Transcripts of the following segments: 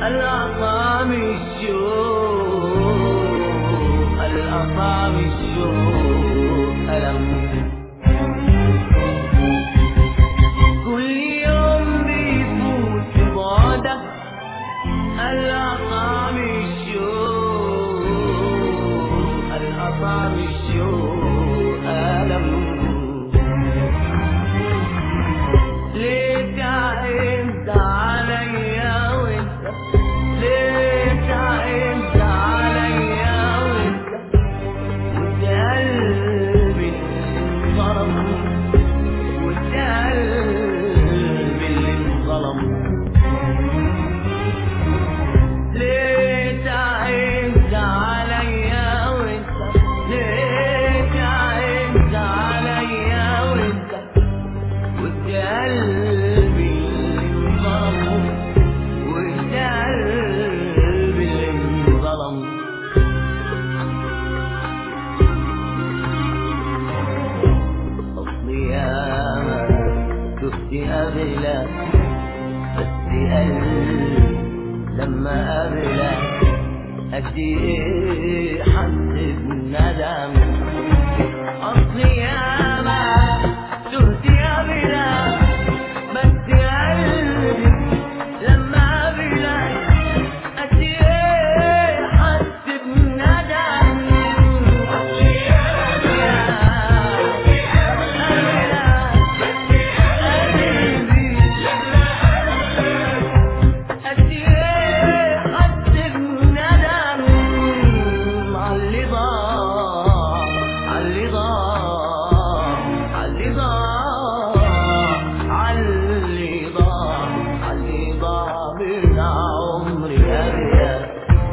الأطعم الشوق الأطعم الشوق ألم كل يوم بيفوت بعدك الأطعم الشوق الأطعم الشوق ألم ليه تعبت عليا وانت ليه تعبت عليا وانت وانت قلبي انظلم وانت قلبي اللي انظلم ليه تعبت عليا وانت ليه تعبت عليا وانت وانت قلبي انظلم وانت قلبي اللي انظلم اصلي يا شفت قبلك بس قلبي لما قبلك قد ايه حس بندم اصلي يا ما شفت قبلك بس قلبي لما قبلك قد ايه حس بندم اصلي يا عمري أبيض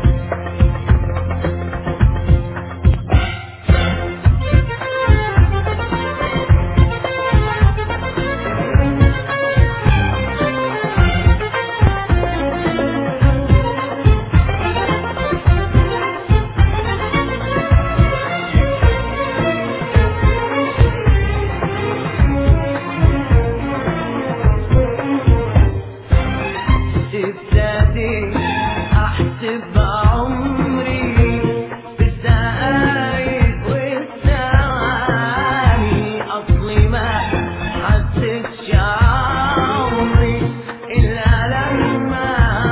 ابتدي احسب عمري بالدقايق والثواني اصلي ما حسيتش عمري الا لما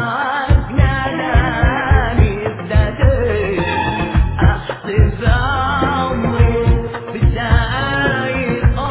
ناداني ابتدي احسب عمري بالدقايق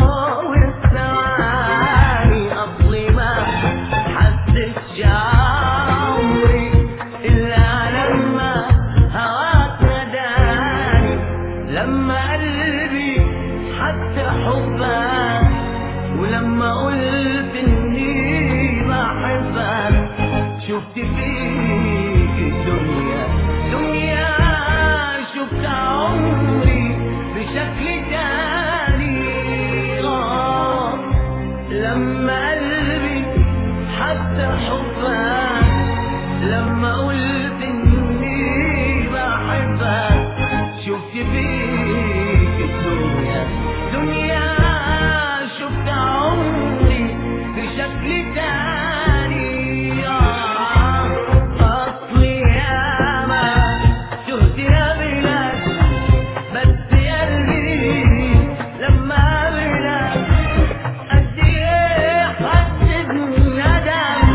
والثواني اصلي ما حسيتش عمري إلا لما هواك ناداني لما قلبي حتى حبك ولما قلت إني بحبك شفت فيك الدنيا دنيا شفت عمري بشكل تاني آه لما قلبي حتى حبك لما قلت اني بحبك شفت فيك الدنيا دنيا شفت عمري بشكل تاني آه، اصلي ياما شفت يا بلاد بس قلبي لما قابلك قد ايه حسيت بندم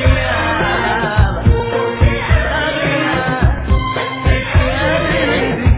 غيابك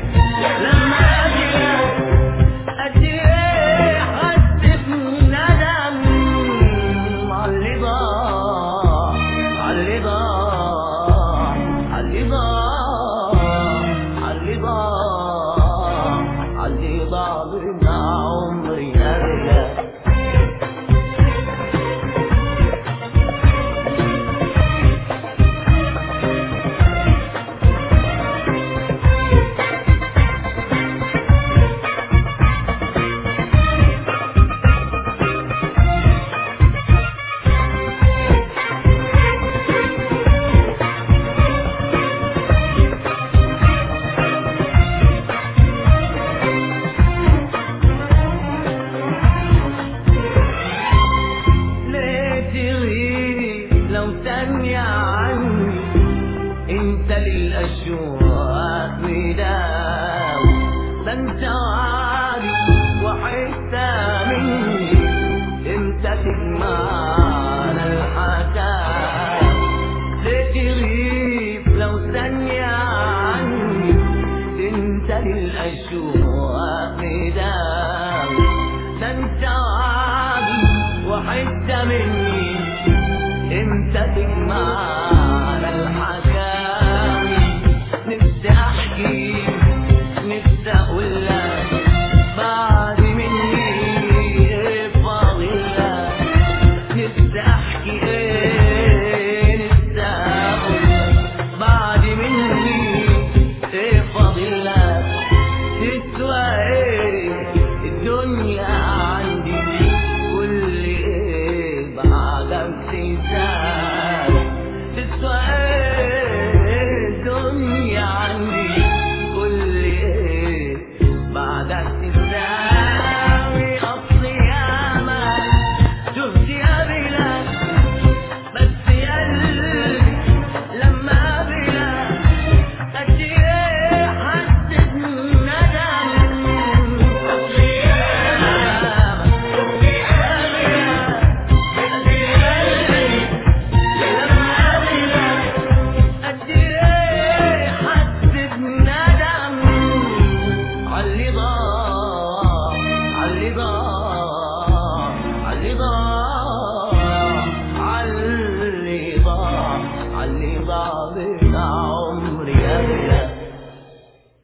لو ثانية عني انت للأشواق مداوي ده انت وعدي وحتة مني انت تجمعنا الحكاية ليه تغيب لو ثانية عني انت للأشواق مداوي ده انت وعدي وحتة مني امتى تجمعنا الحكاوي نفسي احكي نفسي اقول لك بعد مني ايه فاضل لك نفسي احكي ايه نفسي اقول لك بعد مني ايه فاضل لك تسوى ايه الدنيا عندي كل ايه بعدك تنسى